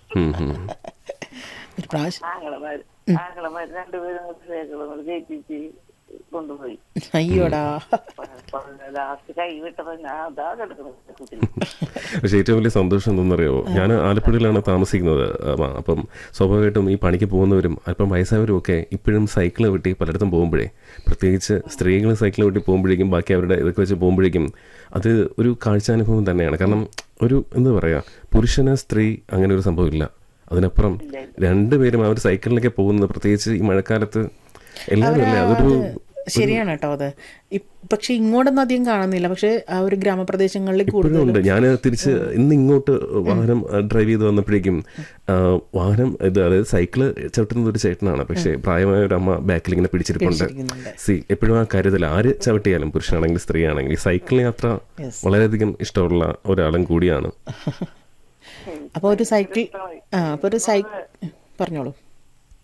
ഉം, ഉം. ഒരു പ്രാവശ്യം ആങ്ങളമാര് ആങ്ങളമാര് രണ്ടുപേരും കൂടി സൈക്കിളും കൂടി കയറ്റിച്ച് കൊണ്ടുപോയി അയ്യോടാ ലാസ്റ്റ് കൈ വിട്ടപ്പോ ഞാൻ അതാ കിടക്കുന്നത് കുട്ടി പക്ഷേ ഏറ്റവും വലിയ സന്തോഷം എന്തെന്നറിയാമോ ഞാൻ ആലപ്പുഴയിലാണ് താമസിക്കുന്നത് ആ, അപ്പം സ്വാഭാവികമായിട്ടും ഈ പണിക്ക് പോകുന്നവരും അല്പം വയസ്സായവരും ഒക്കെ ഇപ്പോഴും സൈക്കിൾ വെട്ടി പലയിടത്തും പോകുമ്പോഴേ പ്രത്യേകിച്ച് സ്ത്രീകൾ സൈക്കിൾ വെട്ടി പോകുമ്പോഴേക്കും ബാക്കി അവരുടെ ഇതൊക്കെ വെച്ച് പോകുമ്പോഴേക്കും അത് ഒരു കാഴ്ചാനുഭവം തന്നെയാണ് കാരണം ഒരു എന്താ പറയുക പുരുഷന് സ്ത്രീ അങ്ങനെ ഒരു സംഭവമില്ല അതിനപ്പുറം രണ്ടുപേരും അവർ സൈക്കിളിലൊക്കെ പോകുന്നത് പ്രത്യേകിച്ച് ഈ മഴക്കാലത്ത് എല്ലാവരും അല്ലേ അതൊരു ശരിയാണ് കേട്ടോ അത് ഇ- പക്ഷെ ഇങ്ങോട്ടൊന്നും അധികം കാണുന്നില്ല പക്ഷെ ആ ഒരു ഗ്രാമപ്രദേശങ്ങളിൽ ഇപ്പോഴും കൂടുതൽ ഉണ്ട് ഞാൻ തിരിച്ച് ഇന്ന് ഇങ്ങോട്ട് വാഹനം ഡ്രൈവ് ചെയ്ത് വന്നപ്പോഴേക്കും ആ, വാഹനം ഇത് അതായത് സൈക്കിള് ചവിട്ടുന്നത് ഒരു ചേട്ടനാണ് പക്ഷേ പ്രായമായ ഒരു അമ്മ ബാക്കിൽ ഇങ്ങനെ പിടിച്ചിരിപ്പുണ്ട് പിടിച്ചിരിക്കുന്നുണ്ട്. സി എപ്പോഴും ആ കരുതൽ ആര് ചവിട്ടിയാലും പുരുഷനാണെങ്കിൽ സ്ത്രീ ആണെങ്കിൽ ഈ സൈക്കിൾ യാത്ര വളരെയധികം ഇഷ്ടമുള്ള ഒരാളും കൂടിയാണ് അപ്പൊ ഒരു സൈക്കിൾ ആ അപ്പൊ ഒരു സൈക്കിൾ പറഞ്ഞോളൂ